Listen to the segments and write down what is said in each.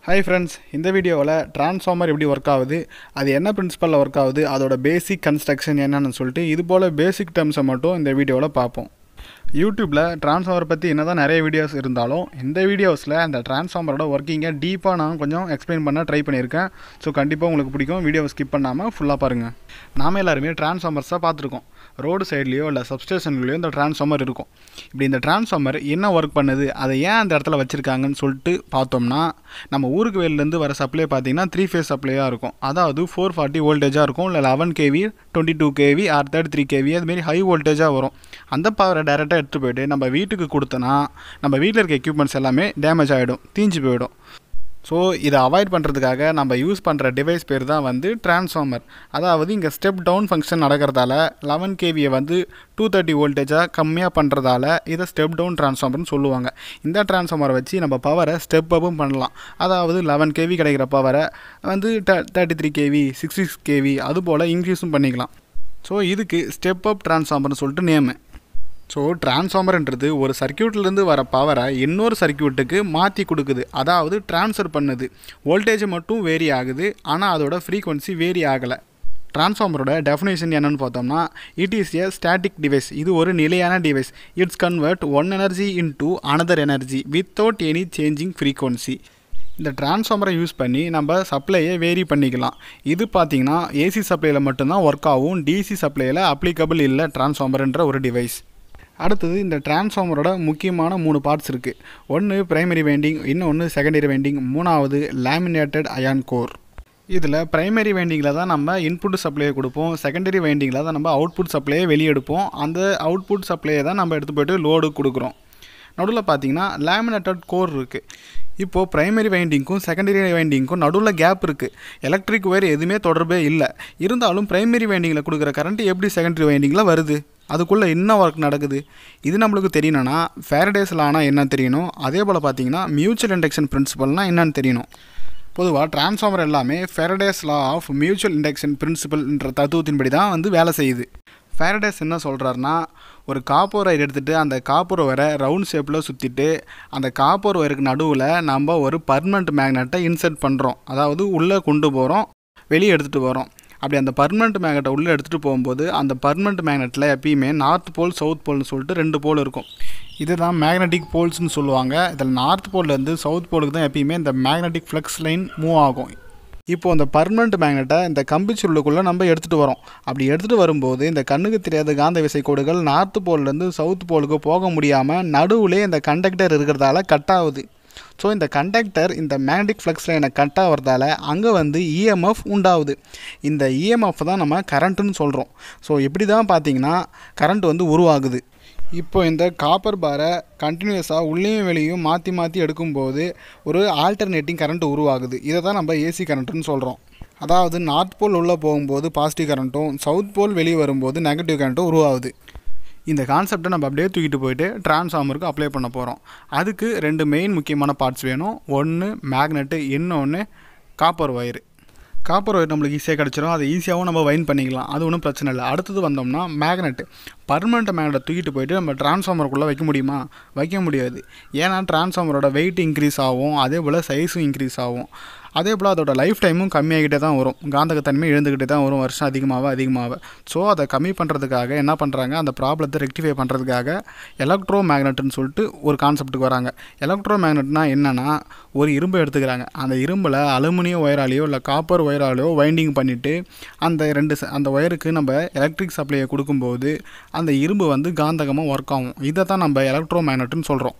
hi friends இந்த வீடியோவில் transformer எப்படி ஒர்க் ஆகுது அது என்ன பிரின்சிபலில் ஒர்க் ஆகுது அதோட பேசிக் கன்ஸ்ட்ரக்ஷன் என்னன்னு சொல்லிட்டு இது போல் பேசிக் டேர்ம்ஸை மட்டும் இந்த வீடியோவில் பார்ப்போம் யூடியூப்பில் ட்ரான்ஸ்ஃபார்மர் பற்றி என்ன தான் நிறைய வீடியோஸ் இருந்தாலும் இந்த வீடியோஸில் அந்த ட்ரான்ஸ்ஃபார்மரோட ஒர்க்கிங்கை டீப்பாக நான் கொஞ்சம் எக்ஸ்பிளைன் பண்ண ட்ரை பண்ணியிருக்கேன் ஸோ கண்டிப்பாக உங்களுக்கு பிடிக்கும் வீடியோவை ஸ்கிப் பண்ணாமல் ஃபுல்லாக பாருங்கள் நாம எல்லாருமே ட்ரான்ஸ்ஃபார்மர்ஸாக பார்த்துருக்கோம் ரோடு சைட்லேயோ இல்லை சப்ஸ்டேஷன்லேயோ இந்த ட்ரான்ஸ்ஃபார்மர் இருக்கும் இப்படி இந்த ட்ரான்ஸ்ஃபார்மர் என்ன ஒர்க் பண்ணுது அதை ஏன் அந்த இடத்துல வச்சுருக்காங்கன்னு சொல்லிட்டு பார்த்தோம்னா நம்ம ஊருக்கு வெளிலேருந்து வர சப்ளை பார்த்தீங்கன்னா த்ரீ ஃபேஸ் சப்ளையாக இருக்கும் அதாவது ஃபோர் ஃபார்ட்டி வோல்டேஜாக இருக்கும் இல்லை eleven KV twenty two KV or thirty three KV அதுமாரி ஹை வோல்டேஜாக வரும் அந்த பவரை டேரெக்டாக எடுத்துகிட்டு போயிட்டு நம்ம வீட்டுக்கு கொடுத்தனா நம்ம வீட்டில் இருக்க எக்யூப்மெண்ட்ஸ் எல்லாமே டேமேஜ் ஆகிடும் தீஞ்சு போயிடும் ஸோ இதை அவாய்ட் பண்ணுறதுக்காக நம்ம யூஸ் பண்ணுற டிவைஸ் பேர் தான் வந்து ட்ரான்ஸ்ஃபார்மர் அதாவது இங்கே ஸ்டெப் டவுன் ஃபங்க்ஷன் நடக்கிறதால லெவன் கேவியை வந்து டூ தேர்ட்டி வோல்டேஜாக கம்மியாக பண்ணுறதால இதை ஸ்டெப் டவுன் ட்ரான்ஸ்ஃபார்மர்னு சொல்லுவாங்க இந்த ட்ரான்ஸ்ஃபார்மரை வச்சு நம்ம பவரை ஸ்டெப் அப்பும் பண்ணலாம் அதாவது லெவன் கேவி கிடைக்கிற பவரை வந்து thirty three KV sixty six KV அது போல் இன்க்ரீஸும் பண்ணிக்கலாம் ஸோ இதுக்கு ஸ்டெப் அப் ட்ரான்ஸ்ஃபார்மர்னு சொல்லிட்டு நேமு ஸோ டிரான்ஸ்ஃபார்மர்ன்றது ஒரு சர்க்கியூட்லேருந்து வர பவரை இன்னொரு சர்க்கியூட்டுக்கு மாற்றி கொடுக்குது அதாவது ட்ரான்ஸ்ஃபர் பண்ணுது வோல்டேஜ் மட்டும் வேரி ஆகுது ஆனால் அதோட ஃப்ரீக்வன்சி வேரி ஆகலை ட்ரான்ஸ்ஃபார்மரோட டெஃபினேஷன் என்னென்னு பார்த்தோம்னா it is a static device இது ஒரு நிலையான device it's convert one energy into another energy without any changing frequency இந்த டிரான்ஸ்ஃபார்மரை யூஸ் பண்ணி நம்ம சப்ளையை வேரி பண்ணிக்கலாம் இது பார்த்திங்கன்னா ஏசி சப்ளையில் மட்டும்தான் ஒர்க் ஆகும் டிசி சப்ளையில் அப்ளிகபிள் இல்லை டிரான்ஸ்ஃபார்மர்ன்ற ஒரு டிவைஸ் அடுத்தது இந்த டிரான்ஸ்ஃபார்மரோட முக்கியமான மூணு பார்ட்ஸ் இருக்குது ஒன்று பிரைமரி வைண்டிங் இன்னொன்று செகண்டரி வைண்டிங் மூணாவது லேமினேட்டட் அயான் கோர் இதில் பிரைமரி வைண்டிங்கில் தான் நம்ம இன்புட் சப்ளையை கொடுப்போம் செகண்டரி வைண்டிங்கில் தான் நம்ம அவுட்புட் சப்ளையை வெளியெடுப்போம் அந்த அவுட்புட் சப்ளையை தான் நம்ம எடுத்து போய்ட்டு லோடு கொடுக்குறோம் நடுவில் பார்த்தீங்கன்னா லேமினேட்டட் கோர் இருக்குது இப்போது ப்ரைமரி வைண்டிங்க்கும் செகண்டரி வைண்டிங்க்கும் நடுவில் கேப் இருக்குது எலக்ட்ரிக் ஒயர் எதுவுமே தொடர்பே இல்லை இருந்தாலும் ப்ரைமரி வைண்டிங்கில் கொடுக்குற கரண்ட் எப்படி செகண்டரி வைண்டிங்கில் வருது அதுக்குள்ளே என்ன ஒர்க் நடக்குது இது நம்மளுக்கு தெரியணும்னா ஃபேரடேஸில் ஆனால் என்ன தெரியணும் அதே போல் பார்த்தீங்கன்னா மியூச்சுவல் இண்டக்ஷன் பிரின்சிபல்னால் என்னன்னு தெரியணும் பொதுவாக டிரான்ஸ்ஃபார்மர் எல்லாமே Faraday's law of mutual induction பிரின்சிபல்ன்ற தத்துவத்தின்படி தான் வந்து வேலை செய்யுது ஃபேரடேஸ் என்ன சொல்கிறாருன்னா ஒரு காப்பர் ஒயர் எடுத்துகிட்டு அந்த காப்பர் ஒயரை ரவுண்ட் ஷேப்பில் சுற்றிட்டு அந்த காப்பர் ஒயருக்கு நடுவில் நம்ம ஒரு பர்மனண்ட் மேக்னெட்டை இன்சர்ட் பண்ணுறோம் அதாவது உள்ளே கொண்டு போகிறோம் வெளியே எடுத்துகிட்டு வரோம் அப்படி அந்த பர்மனண்ட் மேக்னெட்டை உள்ளே எடுத்துகிட்டு போகும்போது அந்த பர்மனண்ட் மேக்னெட்டில் எப்பயுமே நார்த் போல் சவுத் போல்னு சொல்லிட்டு ரெண்டு போல் இருக்கும் இதுதான் மேக்னெட்டிக் போல்ஸ்னு சொல்லுவாங்க இதில் நார்த் போல்லேருந்து சவுத் போலுக்கு தான் எப்பயுமே இந்த மேக்னெட்டிக் ஃப்ளக்ஸ் லைன் மூவ் ஆகும் இப்போது அந்த பர்மனண்ட் மேக்னெட்டை இந்த கம்பி சுருளுக்குள்ளே நம்ம எடுத்துகிட்டு வரோம் அப்படி எடுத்துகிட்டு வரும்போது இந்த கண்ணுக்கு தெரியாத காந்த விசை கோடுகள் நார்த் போல்லேருந்து சவுத் போலுக்கு போக முடியாமல் நடுவுலே இந்த கண்டக்டர் இருக்கிறதால கட் ஆகுது ஸோ இந்த கண்டக்டர் இந்த மேக்னெட்டிக் ஃப்ளக்ஸ் லைனை கட் ஆகிறதால அங்கே வந்து இஎம்எஃப் உண்டாகுது இந்த இஎம்எஃப் தான் நம்ம கரண்ட்டுன்னு சொல்கிறோம் ஸோ இப்படி தான் பார்த்தீங்கன்னா கரண்ட் வந்து உருவாகுது இப்போ இந்த காப்பர் பாரை கண்டினியூஸாக உள்ளேயும் வெளியும் மாற்றி மாற்றி எடுக்கும்போது ஒரு ஆல்டர்னேட்டிங் கரண்ட் உருவாகுது இதை தான் நம்ம ஏசி கரண்ட்டுன்னு சொல்கிறோம் அதாவது நார்த் போல் உள்ளே போகும்போது பாசிட்டிவ் கரண்ட்டும் சவுத் போல் வெளியே வரும்போது நெகட்டிவ் கரண்ட்டும் உருவாகுது இந்த கான்செப்டை நம்ம அப்படியே தூக்கிட்டு போயிட்டு டிரான்ஸ்ஃபார்மருக்கு அப்ளை பண்ண போகிறோம் அதுக்கு ரெண்டு மெயின் முக்கியமான பார்ட்ஸ் வேணும் ஒன்று மேக்னெட்டு இன்னொன்று காப்பர் ஒயரு காப்பர் ஒயர் நம்மளுக்கு ஈஸியாக கிடச்சிரும் அதை ஈஸியாகவும் நம்ம வைன் பண்ணிக்கலாம் அது ஒன்றும் பிரச்சனை இல்லை அடுத்தது வந்தோம்னா மேக்னெட் பர்மனெண்ட் மேக்னெட்டை தூக்கிட்டு போயிட்டு நம்ம டிரான்ஸ்ஃபார்மருக்குள்ளே வைக்க முடியுமா வைக்க முடியாது ஏன்னா டிரான்ஸ்ஃபார்மரோட வெயிட் இன்க்ரீஸ் ஆகும் அதே போல் சைஸும் இன்க்ரீஸ் ஆகும் அதே போல் அதோட லைஃப் டைமும் கம்மியாகிட்டே தான் வரும் காந்தகத்தன்மை எழுந்துக்கிட்டே தான் வரும் வருஷம் அதிகமாக அதிகமாக ஸோ அதை கம்மி பண்ணுறதுக்காக என்ன பண்ணுறாங்க அந்த ப்ராப்ளத்தை ரெக்டிஃபை பண்ணுறதுக்காக எலக்ட்ரோ மேக்னெட்னு சொல்லிட்டு ஒரு கான்செப்ட்டுக்கு வராங்க எலக்ட்ரோ மேக்னெட்னா என்னென்னா ஒரு இரும்பை எடுத்துக்கிறாங்க அந்த இரும்பில் அலுமினியம் ஒயராலேயோ இல்லை காப்பர் ஒயராலேயோ வைண்டிங் பண்ணிவிட்டு அந்த ரெண்டு அந்த ஒயருக்கு நம்ம எலக்ட்ரிக் சப்ளையை கொடுக்கும்போது அந்த இரும்பு வந்து காந்தகமாக ஒர்க் ஆகும் இதை தான் நம்ம எலக்ட்ரோ மேக்னெட்னு சொல்கிறோம்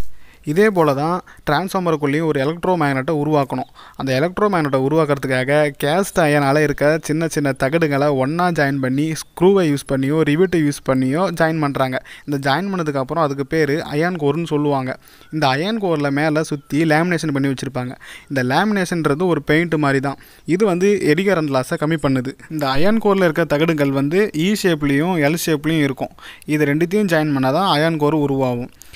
இதே போல் தான் டிரான்ஸ்ஃபார்மருக்குள்ளேயும் ஒரு எலக்ட்ரோ மேக்னெட்டை உருவாக்கணும் அந்த எலக்ட்ரோ மேக்னெட்டை உருவாக்குறதுக்காக கேஸ்ட் அயனால் இருக்க சின்ன சின்ன தகடுகளை ஒன்றா ஜாயின் பண்ணி ஸ்க்ரூவை யூஸ் பண்ணியோ ரிவிட்டை யூஸ் பண்ணியோ ஜாயின் பண்ணுறாங்க இந்த ஜாயின் பண்ணதுக்கப்புறம் அதுக்கு பேர் அயான் கோர்னு சொல்லுவாங்க இந்த அயான் கோரில் மேலே சுற்றி லேமினேஷன் பண்ணி வச்சுருப்பாங்க இந்த லேமினேஷன்றது ஒரு பெயிண்ட் மாதிரி தான் இது வந்து எடிகரண்ட் லாஸை கம்மி பண்ணுது இந்த அயான் கோரில் இருக்க தகடுகள் வந்து இ ஷேப்லேயும் எல் ஷேப்லேயும் இருக்கும் இது ரெண்டுத்தையும் ஜாயின் பண்ணால் தான் அயான் கோர் உருவாகும்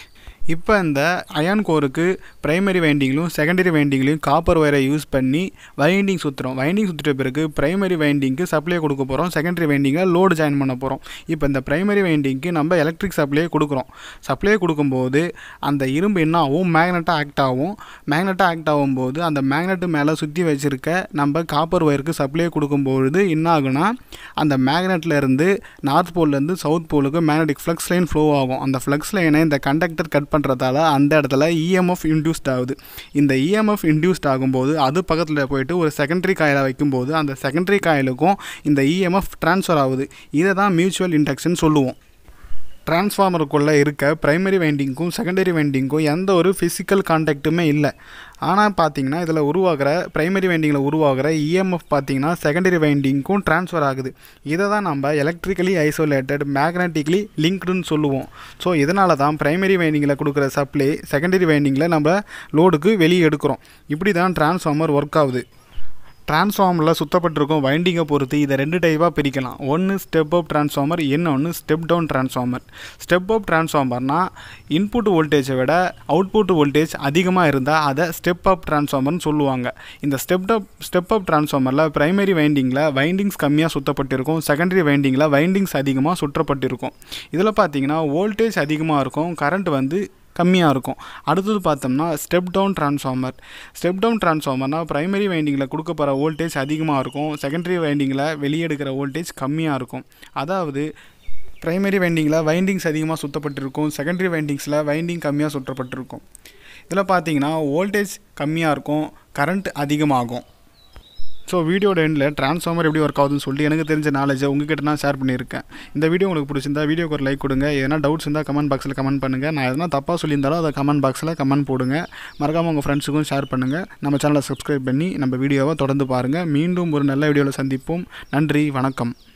இப்போ இந்த அயான் கோருக்கு பிரைமரி வைண்டிங்லையும் செகண்டரி வைண்டிங்லையும் காப்பர் ஒயரை யூஸ் பண்ணி வைண்டிங் சுற்றுறோம் வைண்டிங் சுற்றிட்ட பிறகு பிரைமரி வைண்டிங்க்கு சப்ளை கொடுக்க போகிறோம் செகண்டரி வைண்டிங்கில் லோடு ஜாயின் பண்ண போகிறோம் இப்போ இந்த பிரைமரி வைண்டிங்க்கு நம்ம எலக்ட்ரிக் சப்ளை கொடுக்குறோம் சப்ளை கொடுக்கும்போது அந்த இரும்பு என்ன ஆகும் மேக்னெட்டாக ஆக்ட் ஆகும் மேக்னெட்டாக ஆக்ட் ஆகும்போது அந்த மேக்னெட்டு மேலே சுற்றி வச்சுருக்க நம்ம காப்பர் ஒயருக்கு சப்ளை கொடுக்கும்பொழுது என்ன ஆகுனா அந்த மேக்னெட்டில் இருந்து நார்த் போல்லேருந்து சவுத் போலுக்கு மேக்னெட்டிக் ஃப்ளக்ஸ் லைன் ஃப்ளோ ஆகும் அந்த ஃப்ளக்ஸ் லைனை இந்த கண்டக்டர் கட் பண்ணுறதால அந்த இடத்துல இஎம்எஃப் இன்டியூஸ்ட் ஆகுது இந்த இஎம்எஃப் இன்டியூஸ்ட் ஆகும்போது அது பக்கத்தில் போயிட்டு ஒரு செகண்டரி காயிலை வைக்கும்போது அந்த செகண்டரி காயிலுக்கும் இந்த இஎம்எஃப் ட்ரான்ஸ்ஃபர் ஆகுது இதை தான் மியூச்சுவல் இண்டக்ஷன் சொல்லுவோம் டிரான்ஸ்ஃபார்மருக்குள்ளே இருக்க ப்ரைமரி வைண்டிங்க்கும் செகண்டரி வைண்டிங்க்கும் எந்த ஒரு ஃபிசிக்கல் கான்டாக்ட்டுமே இல்லை ஆனால் பார்த்தீங்கன்னா இதில் உருவாகிற ப்ரைமரி வைண்டிங்கில் உருவாகிற இஎம்எஃப் பார்த்தீங்கன்னா செகண்டரி வைண்டிங்க்கும் ட்ரான்ஸ்ஃபர் ஆகுது இதை தான் நம்ம எலக்ட்ரிக்கலி ஐசோலேட்டட் மேக்னட்டிக்லி லிங்க்டுன்னு சொல்லுவோம் ஸோ இதனால தான் ப்ரைமரி வைண்டிங்கில் கொடுக்குற சப்ளை செகண்டரி வைண்டிங்கில் நம்ம லோடுக்கு வெளியே எடுக்கிறோம் இப்படி தான் டிரான்ஸ்ஃபார்மர் ஒர்க் ஆகுது டிரான்ஸ்ஃபார்மரில் சுத்தப்பட்டிருக்கும் வைண்டிங்கை பொறுத்து இதை ரெண்டு டைப்பாக பிரிக்கலாம் ஒன்று ஸ்டெப் அப் டிரான்ஸ்ஃபார்மர் இன்னொன்று step down transformer step up டிரான்ஸ்ஃபார்மர்னால் இன்புட் வோல்டேஜை விட அவுட்புட் வோல்டேஜ் அதிகமாக இருந்தால் அதை ஸ்டெப் அப் டிரான்ஸ்ஃபார்மர்னு சொல்லுவாங்க இந்த ஸ்டெப் அப் ஸ்டெப் அப் டிரான்ஸ்ஃபார்மரில் பிரைமரி வைண்டிங்கில் வைண்டிங்ஸ் கம்மியாக சுத்தப்பட்டிருக்கும் செகண்டரி வைண்டிங்கில் வைண்டிங்ஸ் அதிகமாக சுற்றப்பட்டிருக்கும் இதில் பார்த்தீங்கன்னா வோல்டேஜ் அதிகமாக இருக்கும் கரண்ட் வந்து கம்மியாக இருக்கும் அடுத்தது பார்த்தோம்னா step down transformer step down டிரான்ஸ்ஃபார்மர்னால் ப்ரைமரி வைண்டிங்கில் கொடுக்க போகிற வோல்டேஜ் அதிகமாக இருக்கும் செகண்டரி வைண்டிங்கில் வெளியெடுக்கிற வோல்டேஜ் கம்மியாக இருக்கும் அதாவது ப்ரைமரி வைண்டிங்கில் வைண்டிங்ஸ் அதிகமாக சுற்றப்பட்டிருக்கும் செகண்டரி வைண்டிங்ஸில் வைண்டிங் கம்மியாக சுற்றப்பட்டிருக்கும் இதில் பார்த்தீங்கன்னா வோல்டேஜ் கம்மியாக இருக்கும் கரண்ட் அதிகமாகும் ஸோ வீடியோட எண்டில் ட்ரான்ஸ்ஃபார்மர் எப்படி ஒர்க் ஆகுதுன்னு சொல்லிட்டு எனக்கு தெரிஞ்ச நாலேஜை உங்ககிட்ட நான் ஷேர் பண்ணியிருக்கேன் இந்த வீடியோ உங்களுக்கு பிடிச்சிருந்தா வீடியோக்கு ஒரு லைக் கொடுங்க எதனா டவுட்ஸ் இருந்தால் கமெண்ட் பாக்ஸில் கமெண்ட் பண்ணுங்கள் நான் எதனா தப்பாக சொல்லியிருந்தாலும் அதை கமெண்ட் பாக்ஸில் கமெண்ட் போடுங்க மறக்காமல் உங்கள் ஃப்ரெண்ட்ஸுக்கும் ஷேர் பண்ணுங்கள் நம்ம சேனலை சப்ஸ்கிரைப் பண்ணி நம்ம வீடியோவை தொடர்ந்து பாருங்கள் மீண்டும் ஒரு நல்ல வீடியோவில் சந்திப்போம் நன்றி வணக்கம்